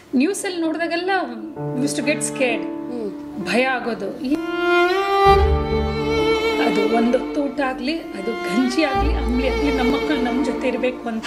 ನ್ಯೂಸಲ್ಲಿ ನೋಡಿದಾಗೆಲ್ಲ used to get scared ಭಯ ಆಗೋದು ಈ- ಅದು ಒಂದೊತ್ತು ಊಟ ಆಗಲಿ ಅದು ಗಂಜಿ ಆಗಲಿ ಅಂಬ್ಲಿ ಆಗಲಿ ನಮ್ಮ ಮಕ್ಕಳು ನಮ್ಮ ಜೊತೆ ಇರಬೇಕು ಅಂತ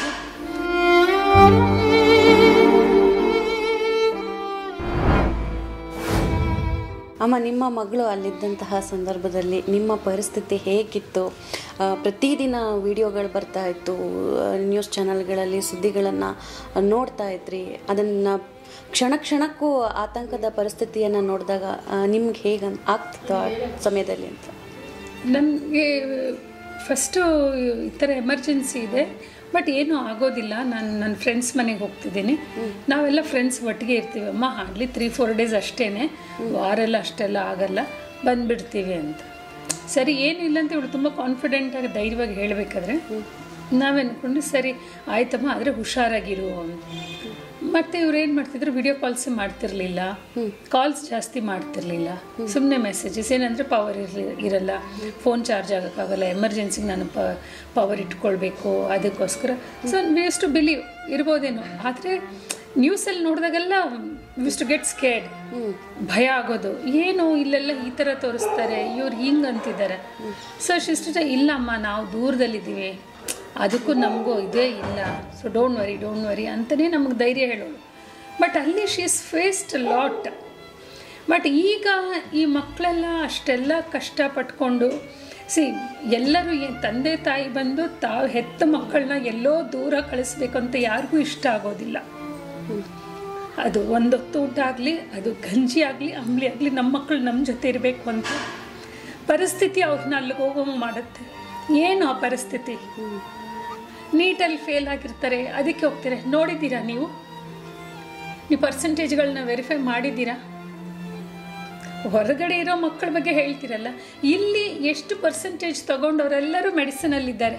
ಅಮ್ಮ ನಿಮ್ಮ ಮಗಳು ಅಲ್ಲಿದ್ದಂತಹ ಸಂದರ್ಭದಲ್ಲಿ ನಿಮ್ಮ ಪರಿಸ್ಥಿತಿ ಹೇಗಿತ್ತು ಆ, ಪ್ರತಿದಿನ ವಿಡಿಯೋಗಳು ಬರ್ತಾ ಇತ್ತು ಆ, ನ್ಯೂಸ್ ಚಾನಲ್ಗಳಲ್ಲಿ ಸುದ್ದಿಗಳನ್ನು ನೋಡ್ತಾ ಇದ್ರಿ ಅದನ್ನು ಕ್ಷಣ ಕ್ಷಣಕ್ಕೂ ಆತಂಕದ ಪರಿಸ್ಥಿತಿಯನ್ನು ನೋಡಿದಾಗ ನಿಮ್ಗೆ ಹೇಗೆ ಆಗ್ತಿತ್ತು ಆ ಸಮಯದಲ್ಲಿ ಅಂತ ನನಗೆ ಫಸ್ಟು ಈ ಥರ ಎಮರ್ಜೆನ್ಸಿ ಇದೆ ಬಟ್ ಏನೂ ಆಗೋದಿಲ್ಲ ನಾನು ನನ್ನ ಫ್ರೆಂಡ್ಸ್ ಮನೆಗೆ ಹೋಗ್ತಿದ್ದೀನಿ ನಾವೆಲ್ಲ ಫ್ರೆಂಡ್ಸ್ ಒಟ್ಟಿಗೆ ಇರ್ತೀವಿ ಅಮ್ಮ ಹಾರ್ಡ್ಲಿ ತ್ರೀ ಫೋರ್ ಡೇಸ್ ಅಷ್ಟೇ ವಾರೆಲ್ಲ ಅಷ್ಟೆಲ್ಲ ಆಗಲ್ಲ ಬಂದ್ಬಿಡ್ತೀವಿ ಅಂತ ಸರಿ ಏನಿಲ್ಲ ಅಂತ ಇವಳು ತುಂಬ ಕಾನ್ಫಿಡೆಂಟಾಗಿ ಧೈರ್ಯವಾಗಿ ಹೇಳಬೇಕಾದ್ರೆ ನಾವೇ ಅನ್ಕೊಂಡು ಸರಿ ಆಯ್ತಮ್ಮ ಆದರೆ ಹುಷಾರಾಗಿರು ಅಂತ ಮತ್ತೆ ಇವ್ರು ಏನು ಮಾಡ್ತಿದ್ರು ವಿಡಿಯೋ ಕಾಲ್ಸ್ ಮಾಡ್ತಿರ್ಲಿಲ್ಲ ಕಾಲ್ಸ್ ಜಾಸ್ತಿ ಮಾಡ್ತಿರ್ಲಿಲ್ಲ ಸುಮ್ಮನೆ ಮೆಸೇಜಸ್ ಏನಂದರೆ ಪವರ್ ಇರಲಿ ಇರಲ್ಲ ಫೋನ್ ಚಾರ್ಜ್ ಆಗೋಕ್ಕಾಗಲ್ಲ ಎಮರ್ಜೆನ್ಸಿಗೆ ನಾನು ಪ ಪವರ್ ಇಟ್ಕೊಳ್ಬೇಕು ಅದಕ್ಕೋಸ್ಕರ ಸೊ ವೇಸ್ ಟು ಬಿಲೀವ್ ಇರ್ಬೋದೇನೋ ಆದರೆ ನ್ಯೂಸಲ್ಲಿ ನೋಡಿದಾಗೆಲ್ಲ ಯೂಸ್ ಟು ಗೆಟ್ ಸ್ಕೇಡ್ ಭಯ ಆಗೋದು ಏನು ಇಲ್ಲೆಲ್ಲ ಈ ಥರ ತೋರಿಸ್ತಾರೆ ಇವ್ರು ಹಿಂಗೆ ಅಂತಿದ್ದಾರೆ ಸೊ ಶಿಷ್ಟ ಇಲ್ಲಮ್ಮ ನಾವು ದೂರದಲ್ಲಿದ್ದೀವಿ ಅದಕ್ಕೂ ನಮಗೂ ಇದೇ ಇಲ್ಲ so don't worry don't worry ಅಂತಲೇ ನಮಗೆ ಧೈರ್ಯ ಹೇಳೋಳು ಬಟ್ ಅಲ್ಲಿ she is faced lot but ಈಗ ಈ ಮಕ್ಕಳೆಲ್ಲ ಅಷ್ಟೆಲ್ಲ ಕಷ್ಟಪಟ್ಕೊಂಡು ಸಿ ಎಲ್ಲರೂ ಏನ್ ತಂದೆ ತಾಯಿ ಬಂದು ತಾವು ಹೆತ್ತ ಮಕ್ಕಳನ್ನ ಎಲ್ಲೋ ದೂರ ಕಳಿಸ್ಬೇಕು ಅಂತ ಯಾರಿಗೂ ಇಷ್ಟ ಆಗೋದಿಲ್ಲ ಅದು ಒಂದೊತ್ತು ಊಟ ಆಗಲಿ ಅದು ಗಂಜಿ ಆಗಲಿ ಅಂಬ್ಲಿ ಆಗಲಿ ನಮ್ಮ ಮಕ್ಕಳು ನಮ್ಮ ಜೊತೆ ಇರಬೇಕು ಅಂತ ಪರಿಸ್ಥಿತಿ ಅವ್ರನ್ನ ಅಲ್ಲಿಗೆ ಹೋಗೋ ಮಾಡುತ್ತೆ ಏನು ಆ ಪರಿಸ್ಥಿತಿ ನೀಟಲ್ಲಿ ಫೇಲ್ ಆಗಿರ್ತಾರೆ ಅದಕ್ಕೆ ಹೋಗ್ತಾರೆ ನೋಡಿದ್ದೀರಾ ನೀವು ನೀವು ಪರ್ಸೆಂಟೇಜ್ಗಳನ್ನ ವೆರಿಫೈ ಮಾಡಿದ್ದೀರಾ ಹೊರಗಡೆ ಇರೋ ಮಕ್ಕಳ ಬಗ್ಗೆ ಹೇಳ್ತೀರಲ್ಲ ಇಲ್ಲಿ ಎಷ್ಟು ಪರ್ಸೆಂಟೇಜ್ ತಗೊಂಡವರೆಲ್ಲರೂ ಮೆಡಿಸಿನಲ್ಲಿದ್ದಾರೆ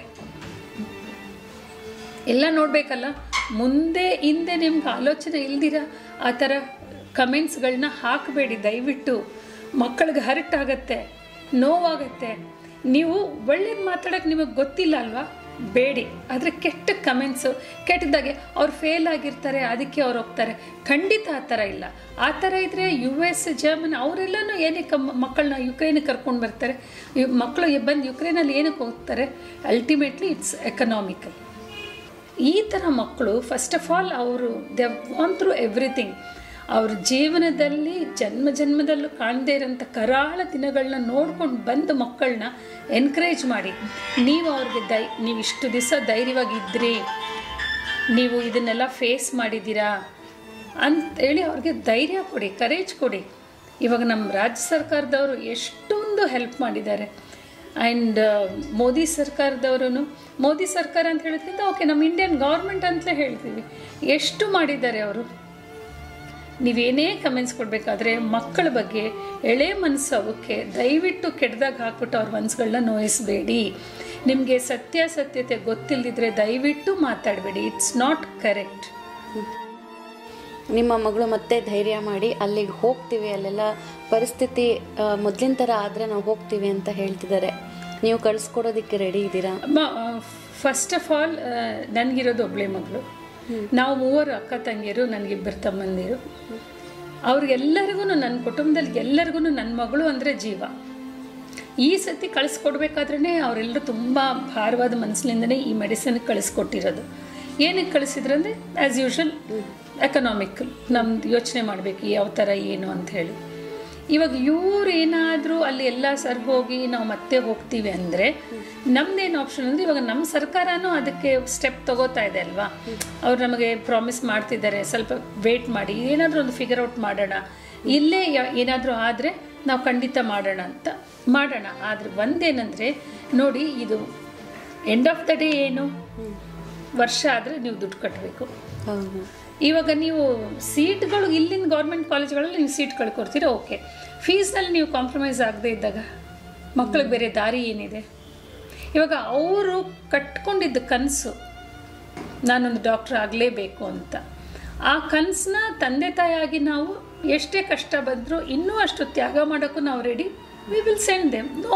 ಎಲ್ಲ ನೋಡಬೇಕಲ್ಲ ಮುಂದೆ ಹಿಂದೆ ನಿಮ್ಗೆ ಆಲೋಚನೆ ಇಲ್ದಿರ ಆ ಥರ ಕಮೆಂಟ್ಸ್ಗಳನ್ನ ಹಾಕಬೇಡಿ ದಯವಿಟ್ಟು ಮಕ್ಕಳಿಗೆ ಹರ್ಟ್ ಆಗತ್ತೆ ನೋವಾಗತ್ತೆ ನೀವು ಒಳ್ಳೇದು ಮಾತಾಡೋಕ್ಕೆ ನಿಮಗೆ ಗೊತ್ತಿಲ್ಲ ಅಲ್ವಾ ಬೇಡಿ ಆದರೆ ಕೆಟ್ಟ ಕಮೆಂಟ್ಸು ಕೆಟ್ಟದಾಗೆ ಅವ್ರು ಫೇಲ್ ಆಗಿರ್ತಾರೆ ಅದಕ್ಕೆ ಅವ್ರು ಹೋಗ್ತಾರೆ ಖಂಡಿತ ಆ ಥರ ಇಲ್ಲ ಆ ಥರ ಇದ್ದರೆ ಯು ಎಸ್ ಜರ್ಮನ್ ಅವರೆಲ್ಲನೂ ಏನಕ್ಕೆ ಮ- ಮಕ್ಕಳನ್ನ ಯುಕ್ರೇನಿಗೆ ಕರ್ಕೊಂಡು ಬರ್ತಾರೆ ಇವ್ ಮಕ್ಕಳು ಬಂದು ಯುಕ್ರೇನಲ್ಲಿ ಏನಕ್ಕೆ ಹೋಗ್ತಾರೆ ಅಲ್ಟಿಮೇಟ್ಲಿ ಇಟ್ಸ್ ಎಕನಾಮಿಕಲ್ ಈ ಥರ ಮಕ್ಕಳು ಫಸ್ಟ್ ಆಫ್ ಆಲ್ ಅವರು ದೆ ವಾನ್ ಥ್ರೂ ಎವ್ರಿಥಿಂಗ್ ಅವ್ರ ಜೀವನದಲ್ಲಿ ಜನ್ಮ ಜನ್ಮದಲ್ಲೂ ಕಾಣದೇ ಇರೋಂಥ ಕರಾಳ ದಿನಗಳನ್ನ ನೋಡ್ಕೊಂಡು ಬಂದ ಮಕ್ಕಳನ್ನ ಎನ್ಕರೇಜ್ ಮಾಡಿ ನೀವು ಅವ್ರಿಗೆ ದೈ ನೀವು ಇಷ್ಟು ದಿವಸ ಧೈರ್ಯವಾಗಿದ್ರಿ ನೀವು ಇದನ್ನೆಲ್ಲ ಫೇಸ್ ಮಾಡಿದ್ದೀರಾ ಅಂತೇಳಿ ಅವ್ರಿಗೆ ಧೈರ್ಯ ಕೊಡಿ ಕರೇಜ್ ಕೊಡಿ ಇವಾಗ ನಮ್ಮ ರಾಜ್ಯ ಸರ್ಕಾರದವರು ಎಷ್ಟೊಂದು ಹೆಲ್ಪ್ ಮಾಡಿದ್ದಾರೆ ಆ್ಯಂಡ್ ಮೋದಿ ಸರ್ಕಾರದವರು ಮೋದಿ ಸರ್ಕಾರ ಅಂತ ಹೇಳೋದ್ಕಿಂತ ಓಕೆ ನಮ್ಮ ಇಂಡಿಯನ್ ಗೌರ್ಮೆಂಟ್ ಅಂತಲೇ ಹೇಳ್ತೀವಿ ಎಷ್ಟು ಮಾಡಿದ್ದಾರೆ ಅವರು ನೀವೇನೇ ಕಮೆಂಟ್ಸ್ ಕೊಡಬೇಕಾದ್ರೆ ಮಕ್ಕಳ ಬಗ್ಗೆ ಎಳೆ ಮನಸ್ಸು ಅವಕ್ಕೆ ದಯವಿಟ್ಟು ಕೆಟ್ಟದಾಗ ಹಾಕ್ಬಿಟ್ಟು ಅವ್ರ ಮನಸ್ಸುಗಳನ್ನ ನೋಯಿಸಬೇಡಿ ನಿಮಗೆ ಸತ್ಯಾಸತ್ಯತೆ ಗೊತ್ತಿಲ್ಲದಿದ್ರೆ ದಯವಿಟ್ಟು ಮಾತಾಡಬೇಡಿ ಇಟ್ಸ್ ನಾಟ್ ಕರೆಕ್ಟ್ ನಿಮ್ಮ ಮಗಳು ಮತ್ತೆ ಧೈರ್ಯ ಮಾಡಿ ಅಲ್ಲಿಗೆ ಹೋಗ್ತೀವಿ ಅಲ್ಲೆಲ್ಲ ಪರಿಸ್ಥಿತಿ ಮೊದಲಿನ ಥರ ಆದರೆ ನಾವು ಹೋಗ್ತೀವಿ ಅಂತ ಹೇಳ್ತಿದ್ದಾರೆ ನೀವು ಕಳಿಸ್ಕೊಡೋದಕ್ಕೆ ರೆಡಿ ಇದ್ದೀರಾ ಫಸ್ಟ್ ಆಫ್ ಆಲ್ ನನಗಿರೋದು ಒಬ್ಬಳೆ ಮಗಳು ನಾವು ಮೂವರು ಅಕ್ಕ ತಂಗಿಯರು ನನಗಿಬ್ಬರು ತಮ್ಮಂದಿರು ಅವ್ರಿಗೆಲ್ಲರಿಗೂ ನನ್ನ ಕುಟುಂಬದಲ್ಲಿ ಎಲ್ಲರಿಗೂ ನನ್ನ ಮಗಳು ಅಂದರೆ ಜೀವ ಈ ಸತಿ ಕಳಿಸ್ಕೊಡ್ಬೇಕಾದ್ರೇ ಅವರೆಲ್ಲರೂ ತುಂಬ ಭಾರವಾದ ಮನಸ್ಸಿನಿಂದನೇ ಈ ಮೆಡಿಸಿನ್ ಕಳಿಸ್ಕೊಟ್ಟಿರೋದು ಏನಕ್ಕೆ ಕಳಿಸಿದ್ರು ಅಂದರೆ ಆ್ಯಸ್ ಯೂಶಲ್ ಎಕನಾಮಿಕಲ್ ನಮ್ದು ಯೋಚನೆ ಮಾಡಬೇಕು ಯಾವ ಥರ ಏನು ಅಂತ ಹೇಳಿ ಇವಾಗ ಇವ್ರು ಏನಾದರೂ ಅಲ್ಲಿ ಎಲ್ಲ ಸರ್ ಹೋಗಿ ನಾವು ಮತ್ತೆ ಹೋಗ್ತೀವಿ ಅಂದರೆ ನಮ್ದೇನು ಆಪ್ಷನ್ ಅಂದರೆ ಇವಾಗ ನಮ್ಮ ಸರ್ಕಾರನೂ ಅದಕ್ಕೆ ಸ್ಟೆಪ್ ತಗೋತಾ ಇದೆ ಅಲ್ವಾ ಅವ್ರು ನಮಗೆ ಪ್ರಾಮಿಸ್ ಮಾಡ್ತಿದ್ದಾರೆ ಸ್ವಲ್ಪ ವೇಟ್ ಮಾಡಿ ಏನಾದರೂ ಒಂದು ಫಿಗರ್ ಔಟ್ ಮಾಡೋಣ ಇಲ್ಲೇ ಏನಾದರೂ ಆದರೆ ನಾವು ಖಂಡಿತ ಮಾಡೋಣ ಅಂತ ಮಾಡೋಣ ಆದರೆ ಒಂದೇನಂದರೆ ನೋಡಿ ಇದು ಎಂಡ್ ಆಫ್ ದ ಡೇ ಏನು ವರ್ಷ ಆದರೆ ನೀವು ದುಡ್ಡು ಕಟ್ಟಬೇಕು ಹೌದು ಇವಾಗ ನೀವು ಸೀಟ್ಗಳು ಇಲ್ಲಿನ ಗೌರ್ಮೆಂಟ್ ಕಾಲೇಜ್ಗಳಲ್ಲಿ ನೀವು ಸೀಟ್ ಕಳ್ಕೊಡ್ತೀರಾ ಓಕೆ ಫೀಸ್ನಲ್ಲಿ ನೀವು ಕಾಂಪ್ರಮೈಸ್ ಆಗದೆ ಇದ್ದಾಗ ಮಕ್ಕಳಿಗೆ ಬೇರೆ ದಾರಿ ಏನಿದೆ ಇವಾಗ ಅವರು ಕಟ್ಕೊಂಡಿದ್ದ ಕನಸು ನಾನೊಂದು ಡಾಕ್ಟ್ರ್ ಆಗಲೇಬೇಕು ಅಂತ ಆ ಕನಸನ್ನ ತಂದೆ ತಾಯಿಯಾಗಿ ನಾವು ಎಷ್ಟೇ ಕಷ್ಟ ಬಂದರೂ ಇನ್ನೂ ಅಷ್ಟು ತ್ಯಾಗ ಮಾಡೋಕ್ಕೂ ನಾವು ready we will send them no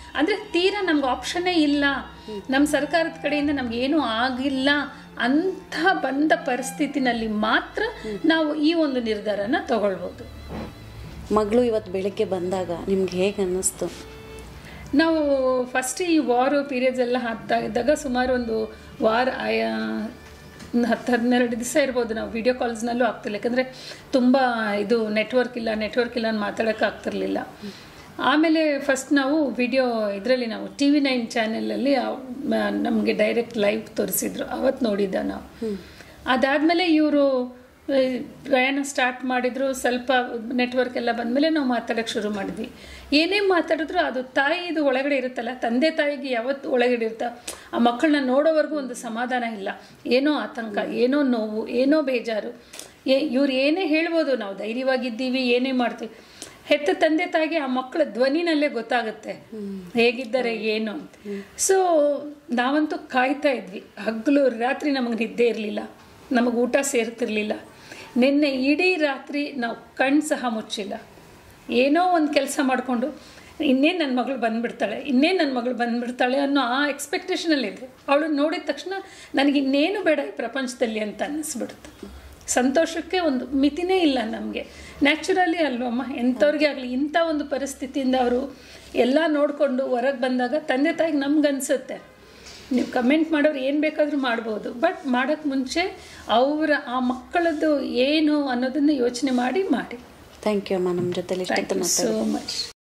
ಅಂದರೆ ತೀರಾ ನಮ್ಗೆ ಆಪ್ಷನ್ನೇ ಇಲ್ಲ ನಮ್ಮ ಸರ್ಕಾರದ ಕಡೆಯಿಂದ ನಮ್ಗೆ ಏನೂ ಆಗಿಲ್ಲ ಅಂತ ಬಂದ ಪರಿಸ್ಥಿತಿನಲ್ಲಿ ಮಾತ್ರ ನಾವು ಈ ಒಂದು ನಿರ್ಧಾರನ ತಗೊಳ್ಬೋದು ಮಗಳು ಇವತ್ತು ಬೆಳಗ್ಗೆ ಬಂದಾಗ ನಿಮ್ಗೆ ಹೇಗೆ ಅನ್ನಿಸ್ತು ನಾವು ಫಸ್ಟ್ ಈ ವಾರು ಪೀರಿಯಡ್ಸ್ ಎಲ್ಲ ಆಗ್ತಾ ಇದ್ದಾಗ ಸುಮಾರು ಒಂದು ವಾರ ಆಯಾ ಒಂದು ಹತ್ತು ಹನ್ನೆರಡು ದಿವಸ ಇರ್ಬೋದು ನಾವು ವಿಡಿಯೋ ಕಾಲ್ಸ್ನಲ್ಲೂ ಆಗ್ತಿಲ್ಲ ಯಾಕಂದರೆ ತುಂಬ ಇದು ನೆಟ್ವರ್ಕ್ ಇಲ್ಲ ನೆಟ್ವರ್ಕ್ ಇಲ್ಲ ಅಂತ ಮಾತಾಡೋಕ್ಕೆ ಆಗ್ತಿರ್ಲಿಲ್ಲ ಆಮೇಲೆ ಫಸ್ಟ್ ನಾವು ವಿಡಿಯೋ ಇದರಲ್ಲಿ ನಾವು ಟಿ ವಿ ನೈನ್ ಚಾನೆಲಲ್ಲಿ ನಮಗೆ ಡೈರೆಕ್ಟ್ ಲೈವ್ ತೋರಿಸಿದ್ರು ಅವತ್ತು ನೋಡಿದ್ದ ನಾವು ಅದಾದಮೇಲೆ ಇವರು ಪ್ರಯಾಣ ಸ್ಟಾರ್ಟ್ ಮಾಡಿದ್ರು ಸ್ವಲ್ಪ ನೆಟ್ವರ್ಕ್ ಎಲ್ಲ ಬಂದಮೇಲೆ ನಾವು ಮಾತಾಡೋಕ್ಕೆ ಶುರು ಮಾಡಿದ್ವಿ ಏನೇ ಮಾತಾಡಿದ್ರು ಅದು ತಾಯಿದು ಒಳಗಡೆ ಇರುತ್ತಲ್ಲ ತಂದೆ ತಾಯಿಗೆ ಯಾವತ್ತು ಒಳಗಡೆ ಇರುತ್ತ ಆ ಮಕ್ಕಳನ್ನ ನೋಡೋವರೆಗೂ ಒಂದು ಸಮಾಧಾನ ಇಲ್ಲ ಏನೋ ಆತಂಕ ಏನೋ ನೋವು ಏನೋ ಬೇಜಾರು ಏ ಇವ್ರು ಏನೇ ಹೇಳ್ಬೋದು ನಾವು ಧೈರ್ಯವಾಗಿದ್ದೀವಿ ಏನೇ ಮಾಡ್ತೀವಿ ಹೆತ್ತ ತಂದೆ ತಾಯಿಗೆ ಆ ಮಕ್ಕಳ ಧ್ವನಿನಲ್ಲೇ ಗೊತ್ತಾಗುತ್ತೆ ಹೇಗಿದ್ದಾರೆ ಏನು ಅಂತ ಸೊ ನಾವಂತೂ ಕಾಯ್ತಾ ಇದ್ವಿ ಹಗಲು ರಾತ್ರಿ ನಮಗೆ ನಿದ್ದೆ ಇರಲಿಲ್ಲ ನಮಗೆ ಊಟ ಸೇರ್ತಿರ್ಲಿಲ್ಲ ನಿನ್ನೆ ಇಡೀ ರಾತ್ರಿ ನಾವು ಕಣ್ಣು ಸಹ ಮುಚ್ಚಿಲ್ಲ ಏನೋ ಒಂದು ಕೆಲಸ ಮಾಡಿಕೊಂಡು ಇನ್ನೇನು ನನ್ನ ಮಗಳು ಬಂದ್ಬಿಡ್ತಾಳೆ ಇನ್ನೇನು ನನ್ನ ಮಗಳು ಬಂದ್ಬಿಡ್ತಾಳೆ ಅನ್ನೋ ಆ ಎಕ್ಸ್ಪೆಕ್ಟೇಷನಲ್ಲಿದೆ ಅವಳು ನೋಡಿದ ತಕ್ಷಣ ನನಗೆ ಇನ್ನೇನು ಬೇಡ ಈ ಪ್ರಪಂಚದಲ್ಲಿ ಅಂತ ಅನ್ನಿಸ್ಬಿಡುತ್ತೆ ಸಂತೋಷಕ್ಕೆ ಒಂದು ಮಿತಿನೇ ಇಲ್ಲ ನಮಗೆ ನ್ಯಾಚುರಲಿ ಅಲ್ವಮ್ಮ ಎಂಥವ್ರಿಗೆ ಆಗಲಿ ಇಂಥ ಒಂದು ಪರಿಸ್ಥಿತಿಯಿಂದ ಅವರು ಎಲ್ಲ ನೋಡಿಕೊಂಡು ಹೊರಗೆ ಬಂದಾಗ ತಂದೆ ತಾಯಿಗೆ ನಮ್ಗೆ ಅನಿಸುತ್ತೆ ನೀವು ಕಮೆಂಟ್ ಮಾಡೋರು ಏನು ಬೇಕಾದರೂ ಮಾಡ್ಬೋದು ಬಟ್ ಮಾಡೋಕ್ಕೆ ಮುಂಚೆ ಅವರ ಆ ಮಕ್ಕಳದ್ದು ಏನು ಅನ್ನೋದನ್ನು ಯೋಚನೆ ಮಾಡಿ ಮಾಡಿ ಥ್ಯಾಂಕ್ ಯು ಅಮ್ಮ ನಮ್ಮ ಜೊತೆಲಿ ಥ್ಯಾಂಕ್ ಇಷ್ಟೊತ್ತು ಯು ಮಾತಾಡಿ ಸೋ ಮಚ್